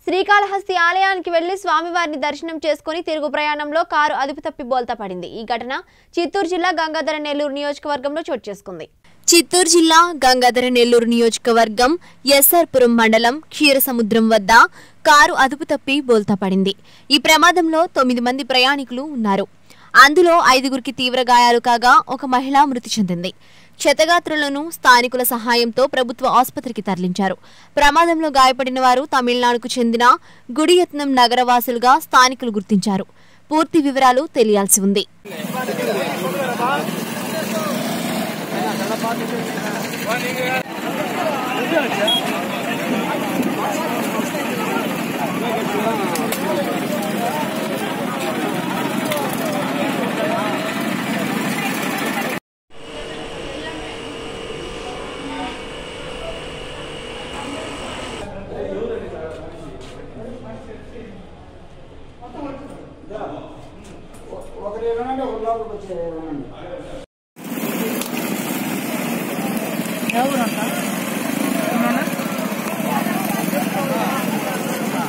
శ్రీకాళహస్తి ఆలయానికి వెళ్లి స్వామివారిని దర్శనం చేసుకుని తిరుగు ప్రయాణంలో కారు అదుపు తప్పి బోల్తా పడింది ఈ ఘటన చిత్తూరు జిల్లా గంగాధర నెల్లూరు నియోజకవర్గంలో చోటు చేసుకుంది చిత్తూరు జిల్లా గంగాధర నెల్లూరు నియోజకవర్గం ఎస్ఆర్పురం మండలం క్షీరసముద్రం వద్ద కారు అదుపు తప్పి బోల్తా పడింది ఈ ప్రమాదంలో తొమ్మిది మంది ప్రయాణికులు ఉన్నారు అందులో ఐదుగురికి తీవ్ర గాయాలు కాగా ఒక మహిళ మృతి చెందింది క్షతగాత్రులను స్థానికుల సహాయంతో ప్రభుత్వ ఆసుపత్రికి తరలించారు ప్రమాదంలో గాయపడిన వారు తమిళనాడుకు చెందిన గుడియత్నం నగరవాసులుగా స్థానికులు గుర్తించారు పూర్తి వివరాలు తెలియాల్సి ఉంది ఒకరు ఏమనండి ఒక లోపలికి వచ్చేది ఏమనండి ఎవరంట